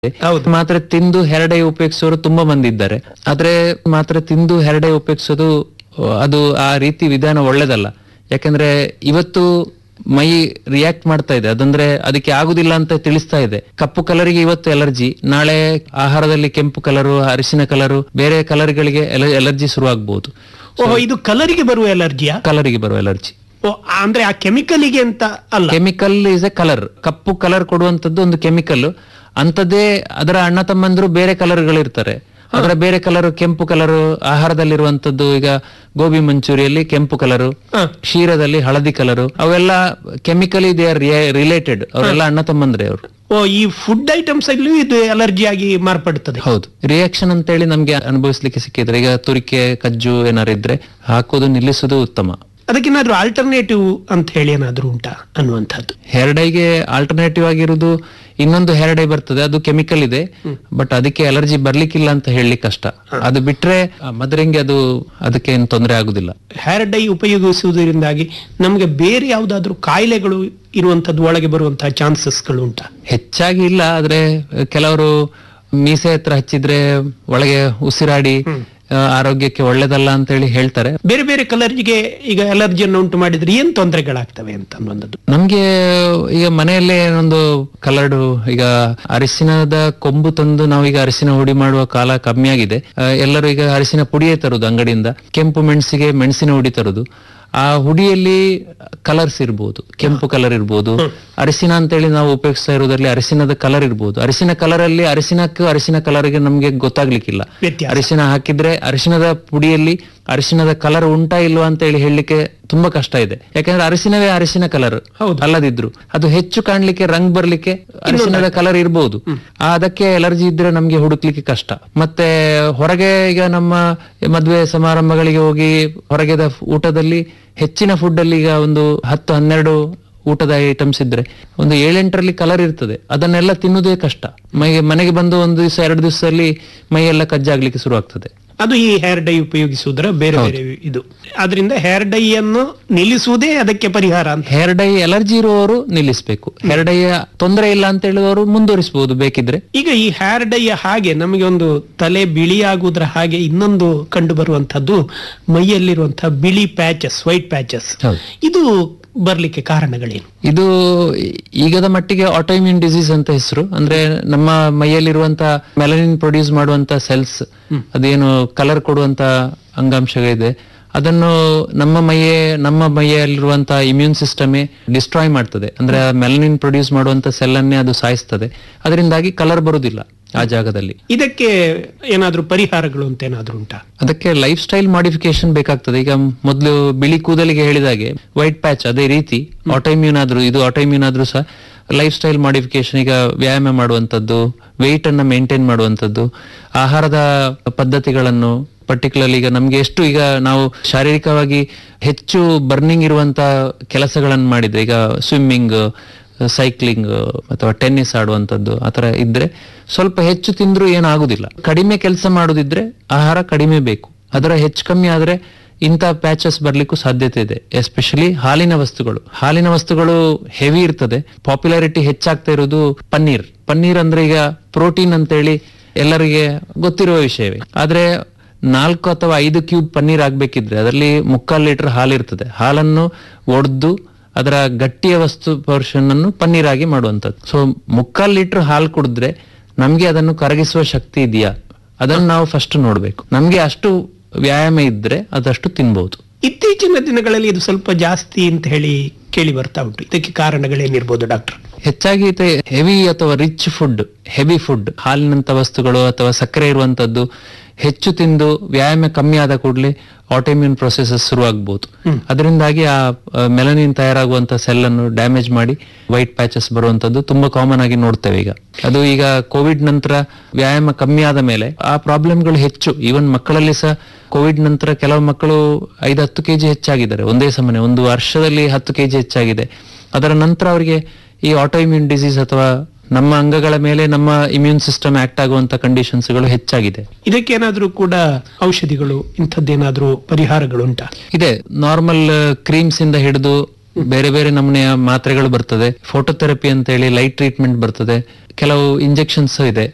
ಹೌದು. ಮಾತ್ರೆ ತಿಂದು ಹೆರಡೆ ಉಪಯೋಗಿಸೋರು ತುಂಬಾ ಮಂದಿ ಇದ್ದಾರೆ ಆದ್ರೆ ಮಾತ್ರೆ ತಿಂದು ಹೆರಡೆ ಉಪಯೋಗಿಸೋದು ಅಹ್, ಅದು ಆ ರೀತಿ ವಿಧಾನ ಒಳ್ಳೇದಲ್ಲ ಯಾಕಂದ್ರೆ ಇವತ್ತು ಮೈ ರಿಯಾಕ್ಟ್ ಮಾಡ್ತಾ ಇದೆ ಅದಂದ್ರೆ ಅದಕ್ಕೆ ಆಗುದಿಲ್ಲ ಅಂತ ತಿಳಿಸ್ತಾ ಇದೆ ಕಪ್ಪು ಕಲರಿಗೆ ಇವತ್ತು ಎಲರ್ಜಿ ನಾಳೆ ಆಹಾರದಲ್ಲಿ ಕೆಂಪು ಕಲರು ಅರಿಶಿನ ಕಲರು ಬೇರೆ ಕಲರ್ಗಳಿಗೆ ಎಲರ್ಜಿ ಶುರುವಾಗಬಹುದು ಓಹೋ ಇದು ಕಲರಿಗೆ ಬರುವ ಎಲರ್ಜಿಯಾ ಕಲರಿಗೆ ಬರುವ ಎಲರ್ಜಿ ಓ ಅಂದ್ರೆ ಆ ಕೆಮಿಕಲಿಗೆ ಅಂತ ಅಲ್ಲ ಕೆಮಿಕಲ್ ಇಸ್ ಎ ಕಲರ್ ಕಪ್ಪು ಕಲರ್ ಕೊಡುವಂತದ್ದು ಒಂದು ಕೆಮಿಕಲ್ ಅಂತದೇ ಅದರ ಅಣ್ಣ ತಮ್ಮಂದ್ರು ಬೇರೆ ಕಲರ್ಗಳಿರ್ತಾರೆ ಅದರ ಬೇರೆ ಕಲರ್ ಕೆಂಪು ಕಲರ್ ಆಹಾರದಲ್ಲಿರುವಂತದ್ದು ಈಗ ಗೋಬಿ ಮಂಚೂರಿಯಲ್ಲಿ ಕೆಂಪು ಕಲರು ಹ. ಕ್ಷೀರದಲ್ಲಿ ಹಳದಿ ಕಲರು ಅವೆಲ್ಲ ಕೆಮಿಕಲಿ ದೇ ಆರ್ ರಿಲೇಟೆಡ್ ಅವರೆಲ್ಲ ಅಣ್ಣ ತಮ್ಮಂದ್ರೆ ಅವರು ಓ ಈ ಫುಡ್ ಐಟಮ್ಸ್ ಅಲ್ಲೂ ಇದು ಎಲರ್ಜಿ ಆಗಿ ಮಾರ್ಪಡುತ್ತದೆ ಹೌದು ರಿಯಾಕ್ಷನ್ ಅಂತೇಳಿ ನಮ್ಗೆ ಅನುಭವಿಸ್ಲಿಕ್ಕೆ ಸಿಕ್ಕಿದ್ರೆ ಈಗ ತುರಿಕೆ ಕಜ್ಜು ಏನಾರು ಇದ್ರೆ ಹಾಕೋದು ನಿಲ್ಲಿಸೋದು ಉತ್ತಮ ಅದಕ್ಕೇನಾದ್ರೂ ಆಲ್ಟರ್ನೇಟಿವ್ ಅಂತ ಹೇಳಿ ಏನಾದ್ರೂ ಉಂಟಾ ಅನ್ನುವಂಥದ್ದು ಹೆರಡೈಗೆ ಆಲ್ಟರ್ನೇಟಿವ್ ಆಗಿರುವುದು ಇನ್ನೊಂದು ಹೆರಡೈ ಬರ್ತದೆ ಅದು ಕೆಮಿಕಲ್ ಇದೆ ಬಟ್ ಅದಕ್ಕೆ ಅಲರ್ಜಿ ಬರ್ಲಿಕ್ಕಿಲ್ಲ ಅಂತ ಹೇಳಲಿಕ್ಕೆ ಕಷ್ಟ ಅದು ಬಿಟ್ರೆ ಮದರಿಂಗೆ ಅದು ಅದಕ್ಕೆ ಏನು ತೊಂದರೆ ಆಗುದಿಲ್ಲ ಹೇರ್ ಡೈ ಉಪಯೋಗಿಸುವುದರಿಂದಾಗಿ ನಮಗೆ ಬೇರೆ ಯಾವುದಾದ್ರೂ ಕಾಯಿಲೆಗಳು ಇರುವಂತದ್ದು ಒಳಗೆ ಬರುವಂತಹ ಚಾನ್ಸಸ್ಗಳು ಉಂಟಾ ಹೆಚ್ಚಾಗಿ ಇಲ್ಲ ಆದ್ರೆ ಕೆಲವರು ಮೀಸೆ ಹತ್ರ ಹಚ್ಚಿದ್ರೆ ಒಳಗೆ ಉಸಿರಾಡಿ ಆ, ಆರೋಗ್ಯಕ್ಕೆ ಒಳ್ಳೇದಲ್ಲ ಅಂತ ಹೇಳಿ ಹೇಳ್ತಾರೆ ಬೇರೆ ಬೇರೆ ಕಲರ್ಗೆ ಈಗ ಅಲರ್ಜಿಯನ್ನು ಉಂಟು ಮಾಡಿದ್ರೆ ಏನ್ ತೊಂದರೆಗಳಾಗ್ತವೆ ಅಂತ ಅನ್ನುವಂಥದ್ದು ನಮ್ಗೆ ಈಗ ಮನೆಯಲ್ಲೇ ಒಂದು ಕಲರ್ಡ್ ಈಗ ಅರಿಶಿನದ ಕೊಂಬು ತಂದು ನಾವೀಗ ಅರಿಶಿನ ಹುಡಿ ಮಾಡುವ ಕಾಲ ಕಮ್ಮಿ ಆಗಿದೆ ಆ, ಎಲ್ಲರೂ ಈಗ ಅರಿಶಿನ ಪುಡಿಯೇ ತರುದು ಅಂಗಡಿಯಿಂದ ಕೆಂಪು ಮೆಣಸಿಗೆ ಮೆಣಸಿನ ಹುಡಿ ತರುದು ಆ ಹುಡಿಯಲ್ಲಿ ಕಲರ್ಸ್ ಇರ್ಬೋದು ಕೆಂಪು ಕಲರ್ ಇರ್ಬೋದು ಅರಿಶಿನ ಅಂತೇಳಿ ನಾವು ಉಪಯೋಗಿಸ್ತಾ ಇರೋದ್ರಲ್ಲಿ ಅರಿಶಿನದ ಕಲರ್ ಇರ್ಬೋದು ಅರಿಶಿನ ಕಲರ್ ಅಲ್ಲಿ ಅರಿಶಿನಕ್ಕೂ ಅರಿಶಿನ ಕಲರ್ಗೆ ನಮ್ಗೆ ಗೊತ್ತಾಗ್ಲಿಕ್ಕಿಲ್ಲ ವ್ಯತ್ಯಾಸ ಅರಿಶಿನ ಹಾಕಿದ್ರೆ ಅರಿಶಿನದ ಪುಡಿಯಲ್ಲಿ ಅರಿಶಿನದ ಕಲರ್ ಉಂಟಾ ಇಲ್ವಾ ಅಂತ ಹೇಳಿ ಹೇಳಲಿಕ್ಕೆ ತುಂಬಾ ಕಷ್ಟ ಇದೆ ಯಾಕಂದ್ರೆ ಅರಿಶಿನವೇ ಅರಿಶಿನ ಕಲರ್ ಹೌದು. ಅಲ್ಲದಿದ್ರು ಅದು ಹೆಚ್ಚು ಕಾಣ್ಲಿಕ್ಕೆ ರಂಗ್ ಬರ್ಲಿಕ್ಕೆ ಅರಿಶಿನದ ಕಲರ್ ಇರ್ಬೋದು ಆ, ಅದಕ್ಕೆ ಎಲರ್ಜಿ ಇದ್ರೆ ನಮ್ಗೆ ಹುಡುಕ್ಲಿಕ್ಕೆ ಕಷ್ಟ ಮತ್ತೆ ಹೊರಗೆ ಈಗ ನಮ್ಮ ಮದ್ವೆ ಸಮಾರಂಭಗಳಿಗೆ ಹೋಗಿ ಹೊರಗೆದ ಊಟದಲ್ಲಿ ಹೆಚ್ಚಿನ ಫುಡ್ ಅಲ್ಲಿ ಈಗ ಒಂದು ಹತ್ತು ಹನ್ನೆರಡು ಊಟದ ಐಟಮ್ಸ್ ಇದ್ರೆ ಒಂದು ಏಳೆಂಟರಲ್ಲಿ ಕಲರ್ ಇರ್ತದೆ ಅದನ್ನೆಲ್ಲ ತಿನ್ನುವುದೇ ಕಷ್ಟ ಮೈಗೆ ಮನೆಗೆ ಬಂದು ಒಂದು ದಿವಸ ಎರಡು ದಿವಸದಲ್ಲಿ ಮೈಯೆಲ್ಲ ಕಜ್ಜಾಗ್ಲಿಕ್ಕೆ ಶುರು ಆಗ್ತದೆ ಅದು ಈ ಹೇರ್ ಡೈ ಉಪಯೋಗಿಸುವುದರ ಬೇರೆ ಬೇರೆ ಇದು ಆದ್ರಿಂದ ಹೇರ್ ಡೈ ಅನ್ನು ನಿಲ್ಲಿಸುವುದೇ ಅದಕ್ಕೆ ಪರಿಹಾರ ಅಂತ ಹೇರ್ ಡೈ ಎಲರ್ಜಿ ಇರುವವರು ನಿಲ್ಲಿಸಬೇಕು ಹೇರ್ ಡೈ ತೊಂದರೆ ಇಲ್ಲ ಅಂತ ಹೇಳುವವರು ಮುಂದುವರಿಸಬಹುದು ಬೇಕಿದ್ರೆ ಈಗ ಈ ಹೇರ್ ಡೈ ಹಾಗೆ ನಮಗೆ ಒಂದು ತಲೆ ಬಿಳಿ ಆಗುವುದರ ಹಾಗೆ ಇನ್ನೊಂದು ಕಂಡು ಬರುವಂತದ್ದು ಮೈಯಲ್ಲಿರುವಂತಹ ಬಿಳಿ ಪ್ಯಾಚಸ್ ವೈಟ್ ಪ್ಯಾಚಸ್ ಹೌದು. ಇದು ಬರ್ಲಿಕ್ಕೆ ಕಾರಣಗಳೇನು ಇದು ಈ- ಈಗದ ಮಟ್ಟಿಗೆ ಆಟೋಇಮ್ಯೂನ್ ಡಿಸೀಸ್ ಅಂತ ಹೆಸರು ಅಂದ್ರೆ ನಮ್ಮ ಮೈಯಲ್ಲಿರುವಂತ ಮೆಲನಿನ್ ಪ್ರೊಡ್ಯೂಸ್ ಮಾಡುವಂತ ಸೆಲ್ಸ್ ಅದೇನು ಕಲರ್ ಕೊಡುವಂತ ಅಂಗಾಂಶಗಳಿದೆ ಅದನ್ನು ನಮ್ಮ ಮೈಯೇ ನಮ್ಮ ಮೈಯಲ್ಲಿರುವಂತ ಇಮ್ಯೂನ್ ಸಿಸ್ಟಮೇ ಡಿಸ್ಟ್ರಾಯ್ ಮಾಡ್ತದೆ ಅಂದ್ರೆ ಮೆಲನಿನ್ ಪ್ರೊಡ್ಯೂಸ್ ಮಾಡುವಂತ ಸೆಲ್ ಅನ್ನೇ ಅದು ಸಾಯಿಸ್ತದೆ ಅದರಿಂದಾಗಿ ಕಲರ್ ಬರುದಿಲ್ಲ ಆ ಜಾಗದಲ್ಲಿ ಇದಕ್ಕೆ ಏನಾದ್ರೂ ಪರಿಹಾರಗಳು ಅಂತ ಏನಾದ್ರೂ ಉಂಟಾ ಅದಕ್ಕೆ ಲೈಫ್ ಸ್ಟೈಲ್ ಮಾಡಿಫಿಕೇಶನ್ ಬೇಕಾಗ್ತದೆ ಈಗ ಮೊದಲು ಬಿಳಿ ಕೂದಲಿಗೆ ಹೇಳಿದಾಗೆ ವೈಟ್ ಪ್ಯಾಚ್ ಅದೇ ರೀತಿ ಆಟೋಇಮ್ಯೂನ್ ಆದ್ರೂ ಇದು ಆಟೋಇಮ್ಯೂನ್ ಆದ್ರೂ ಸಹ ಲೈಫ್ ಸ್ಟೈಲ್ ಮಾಡಿಫಿಕೇಶನ್ ಈಗ ವ್ಯಾಯಾಮ ಮಾಡುವಂಥದ್ದು ವೆಯ್ಟ್ ಅನ್ನ ಮೇಂಟೈನ್ ಮಾಡುವಂಥದ್ದು ಆಹಾರದ ಪದ್ಧತಿಗಳನ್ನು ಪರ್ಟಿಕ್ಯುಲರ್ಲಿ ಈಗ ನಮ್ಗೆ ಎಷ್ಟು ಈಗ ನಾವು ಶಾರೀರಿಕವಾಗಿ ಹೆಚ್ಚು ಬರ್ನಿಂಗ್ ಇರುವಂತ ಕೆಲಸಗಳನ್ನು ಮಾಡಿದ್ರೆ ಈಗ ಸ್ವಿಮ್ಮಿಂಗ್ ಸೈಕ್ಲಿಂಗ್ ಅಥವಾ ಟೆನ್ನಿಸ್ ಆಡುವಂಥದ್ದು ಆತರ ಇದ್ರೆ ಸ್ವಲ್ಪ ಹೆಚ್ಚು ತಿಂದ್ರೂ ಏನಾಗುದಿಲ್ಲ ಕಡಿಮೆ ಕೆಲಸ ಮಾಡೋದಿದ್ರೆ ಆಹಾರ ಕಡಿಮೆ ಬೇಕು ಅದರ ಹೆಚ್ಚು ಕಮ್ಮಿ ಆದ್ರೆ ಇಂಥ ಪ್ಯಾಚಸ್ ಬರ್ಲಿಕ್ಕೂ ಸಾಧ್ಯತೆ ಇದೆ ಎಸ್ಪೆಷಲಿ ಹಾಲಿನ ವಸ್ತುಗಳು ಹಾಲಿನ ವಸ್ತುಗಳು ಹೆವಿ ಇರ್ತದೆ ಪಾಪ್ಯುಲಾರಿಟಿ ಹೆಚ್ಚಾಗ್ತಾ ಇರೋದು ಪನ್ನೀರ್ ಪನ್ನೀರ್ ಅಂದ್ರೆ ಈಗ ಪ್ರೋಟೀನ್ ಅಂತೇಳಿ ಎಲ್ಲರಿಗೆ ಗೊತ್ತಿರುವ ವಿಷಯವೇ ಆದ್ರೆ ನಾಲ್ಕು ಅಥವಾ ಐದು ಕ್ಯೂಬ್ ಪನ್ನೀರ್ ಆಗ್ಬೇಕಿದ್ರೆ ಅದರಲ್ಲಿ ಮುಕ್ಕಾಲು ಲೀಟರ್ ಹಾಲು ಇರ್ತದೆ ಹಾಲನ್ನು ಒಡೆದು ಅದರ ಗಟ್ಟಿಯ ವಸ್ತು ಪೋರ್ಷನ್ ಅನ್ನು ಪನ್ನೀರ್ ಆಗಿ ಮಾಡುವಂಥದ್ದು ಸೊ ಮುಕ್ಕಾಲ್ ಲೀಟರ್ ಹಾಲು ಕುಡಿದ್ರೆ ನಮ್ಗೆ ಅದನ್ನು ಕರಗಿಸುವ ಶಕ್ತಿ ಇದೆಯಾ ಅದನ್ನು ನಾವು ಫಸ್ಟ್ ನೋಡ್ಬೇಕು ನಮ್ಗೆ ಅಷ್ಟು ವ್ಯಾಯಾಮ ಇದ್ರೆ ಅದಷ್ಟು ತಿನ್ಬಹುದು ಇತ್ತೀಚಿನ ದಿನಗಳಲ್ಲಿ ಇದು ಸ್ವಲ್ಪ ಜಾಸ್ತಿ ಅಂತ ಹೇಳಿ ಕೇಳಿ ಬರ್ತಾ ಉಂಟು ಇದಕ್ಕೆ ಕಾರಣಗಳೇನಿರ್ಬೋದು ಡಾಕ್ಟರ್ ಹೆಚ್ಚಾಗಿ ಹೆವಿ ಅಥವಾ ರಿಚ್ ಫುಡ್ ಹೆವಿ ಫುಡ್ ಹಾಲಿನಂತ ವಸ್ತುಗಳು ಅಥವಾ ಸಕ್ಕರೆ ಇರುವಂತದ್ದು ಹೆಚ್ಚು ತಿಂದು ವ್ಯಾಯಾಮ ಕಮ್ಮಿ ಆದ ಕೂಡಲೇ ಆಟೋಮ್ಯೂನ್ ಪ್ರೊಸೆಸಸ್ ಶುರುವಾಗಬಹುದು ಅದರಿಂದಾಗಿ ಆ ಮೆಲನಿನ್ ತಯಾರಾಗುವಂತ ಸೆಲ್ ಅನ್ನು ಡ್ಯಾಮೇಜ್ ಮಾಡಿ ವೈಟ್ ಪ್ಯಾಚಸ್ ಬರುವಂತದ್ದು ತುಂಬಾ ಕಾಮನ್ ಆಗಿ ನೋಡ್ತೇವೆ ಈಗ ಅದು ಈಗ ಕೋವಿಡ್ ನಂತರ ವ್ಯಾಯಾಮ ಕಮ್ಮಿ ಆದ ಮೇಲೆ ಆ ಪ್ರಾಬ್ಲಮ್ಗಳು ಹೆಚ್ಚು ಈವನ್ ಮಕ್ಕಳಲ್ಲಿ ಸಹ ಕೋವಿಡ್ ನಂತರ ಕೆಲವು ಮಕ್ಕಳು ಐದು ಹತ್ತು ಕೆಜಿ ಹೆಚ್ಚಾಗಿದ್ದಾರೆ ಒಂದೇ ಸಮನೆ ಒಂದು ವರ್ಷದಲ್ಲಿ ಹತ್ತು ಕೆಜಿ ಹೆಚ್ಚಾಗಿದೆ ಅದರ ನಂತರ ಅವರಿಗೆ ಈ ಆಟೋಇಮ್ಯೂನ್ ಡಿಸೀಸ್ ಅಥವಾ ನಮ್ಮ ಅಂಗಗಳ ಮೇಲೆ ನಮ್ಮ ಇಮ್ಯೂನ್ ಸಿಸ್ಟಮ್ ಆಕ್ಟ್ ಆಗುವಂತ ಕಂಡೀಷನ್ಸ್ಗಳು ಹೆಚ್ಚಾಗಿದೆ ಇದಕ್ಕೇನಾದ್ರೂ ಕೂಡ ಔಷಧಿಗಳು ಇಂಥದ್ದೇನಾದ್ರೂ ಪರಿಹಾರಗಳು ಉಂಟಾ ಇದೆ ನಾರ್ಮಲ್ ಕ್ರೀಮ್ಸ್ ಇಂದ ಹಿಡಿದು ಬೇರೆ ಬೇರೆ ನಮೂನೆಯ ಮಾತ್ರೆಗಳು ಬರ್ತದೆ ಫೋಟೋಥೆರಪಿ ಅಂತ ಹೇಳಿ ಲೈಟ್ ಟ್ರೀಟ್ಮೆಂಟ್ ಬರ್ತದೆ ಕೆಲವು ಇಂಜೆಕ್ಷನ್ಸ್ ಇದೆ